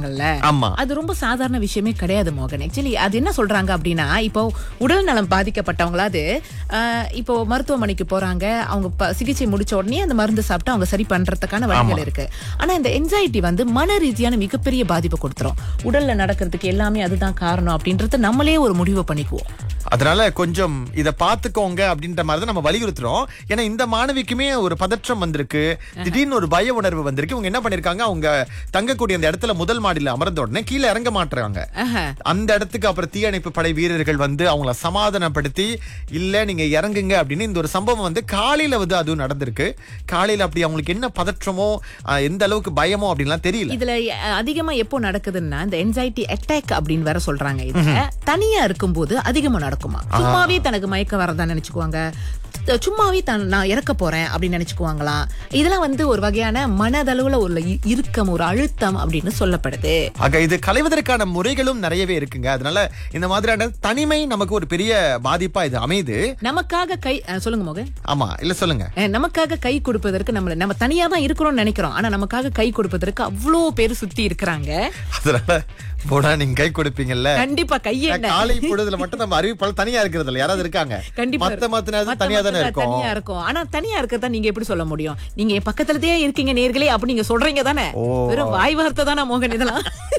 சொல்றாங்கல்ல ஆமா அது ரொம்ப சாதாரண விஷயமே கிடையாது மோகன் ஆக்சுவலி அது என்ன சொல்றாங்க அப்படின்னா இப்போ உடல் நலம் பாதிக்கப்பட்டவங்களாவது ஆஹ், இப்போ மருத்துவமனைக்கு போறாங்க அவங்க ப- சிகிச்சை முடிச்ச உடனே அந்த மருந்து சாப்பிட்டு அவங்க சரி பண்றதுக்கான வழிகள் இருக்கு ஆனா இந்த என்சைட்டி வந்து மன ரீதியான மிகப்பெரிய பாதிப்பை கொடுத்துரும் உடல்ல நடக்கிறதுக்கு எல்லாமே அதுதான் காரணம் அப்படின்றத நம்மளே ஒரு முடிவு பண்ணிக்குவோம் அதனால கொஞ்சம் இத பாத்துக்கோங்க அப்படின்ற மாதிரி தான் நம்ம வலியுறுத்துறோம் ஏன்னா இந்த மாணவிக்குமே ஒரு பதற்றம் வந்திருக்கு திடீர்னு ஒரு பய உணர்வு வந்திருக்கு இவங்க என்ன பண்ணிருக்காங்க அவங்க தங்கக்கூடிய அந்த இடத்துல முதல் மாடியில அமர்ந்த உடனே கீழே இறங்க மாட்டுறாங்க ஆஹா. அந்த இடத்துக்கு அப்புறம் தீயணைப்பு படை வீரர்கள் வந்து அவங்கள சமாதானப்படுத்தி இல்ல நீங்க இறங்குங்க அப்படின்னு இந்த ஒரு சம்பவம் வந்து காலையில வந்து அதுவும் நடந்திருக்கு காலையில அப்படி அவங்களுக்கு என்ன பதற்றமோ அஹ், எந்த அளவுக்கு பயமோ அப்படின்லாம் தெரியல இதுல அஹ், அதிகமா எப்போ நடக்குதுன்னா இந்த என்சைட்டி அட்டாக் அப்படின்னு வேற சொல்றாங்க இதுல தனியா இருக்கும்போது அதிகமா நடக்குமா சும்மாவே தனக்கு மயக்க வரதா நினைச்சுக்குவாங்க த- சும்மாவே தான் நான் இறக்க போறேன் அப்படின்னு நினைச்சுக்குவாங்களாம் இதெல்லாம் வந்து ஒரு வகையான மனதளவுல ஒரு இ- இறுக்கம் ஒரு அழுத்தம் அப்படின்னு சொல்லப்படுது ஆக இது களைவதற்கான முறைகளும் நிறையவே இருக்குங்க அதனால இந்த மாதிரியான தனிமை நமக்கு ஒரு பெரிய பாதிப்பா இது அமையுது நமக்காக கை அஹ், சொல்லுங்க மோகன் ஆமா இல்ல சொல்லுங்க அஹ், நமக்காக கை கொடுப்பதற்கு நம்மள நம்ம தனியா தான் இருக்கிறோம்னு நினைக்கிறோம் ஆனா நமக்காக கை கொடுப்பதற்கு அவ்வளோ பேர் சுத்தி இருக்கிறாங்க அதனால போடா நீங்க கை கொடுப்பீங்கல்ல கண்டிப்பா கையே என்ன காலை பொழுதுல மட்டும் நம்ம அறிவிப்பாளர் தனியா இருக்கிறது இல்ல யாராவது இருக்காங்க கண்டிப்பா மத்த மத்த நேரத்துல மத்த தனியா தானே மத்த இருக்கும் தனியா இருக்கும் ஆனா தனியா இருக்கிறதா நீங்க எப்படி சொல்ல முடியும் நீங்க என் பக்கத்துலதே இருக்கீங்க நேர்களே அப்படி நீங்க சொல்றீங்க தானே ஓ. வெறும் வாய் வார்த்தை தானே மோகன் இதெல்லாம்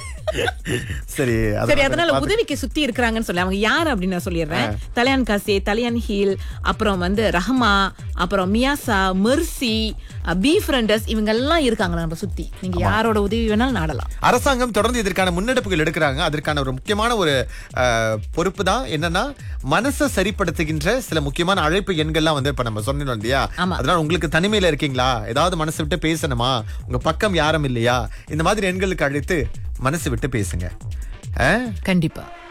சரி சரி அதனால உதவிக்கு சுத்தி இருக்கிறாங்கன்னு சொல்லி அவங்க யார் அப்படின்னு நான் சொல்லிடுறேன் தலியான் காசே தலியான் ஹீல் அப்புறம் வந்து ரஹ்மா அப்புறம் மியாசா மெர்சி பி ஃப்ரெண்டர்ஸ் இவங்க எல்லாம் இருக்காங்க நம்ம சுத்தி நீங்க யாரோட உதவி வேணாலும் நாடலாம் அரசாங்கம் தொடர்ந்து இதற்கான முன்னெடுப்புகள் எடுக்கிறாங்க அதற்கான ஒரு முக்கியமான ஒரு அஹ், பொறுப்பு தான் என்னன்னா மனசை சரிப்படுத்துகின்ற சில முக்கியமான அழைப்பு எண்கள்லாம் வந்து இப்ப நம்ம சொன்னோம் இல்லையா ஆமா. அதனால உங்களுக்கு தனிமையில இருக்கீங்களா ஏதாவது மனசு விட்டு பேசணுமா உங்க பக்கம் யாரும் இல்லையா இந்த மாதிரி எண்களுக்கு அழைத்து மனசு விட்டு பேசுங்க அஹ்? கண்டிப்பா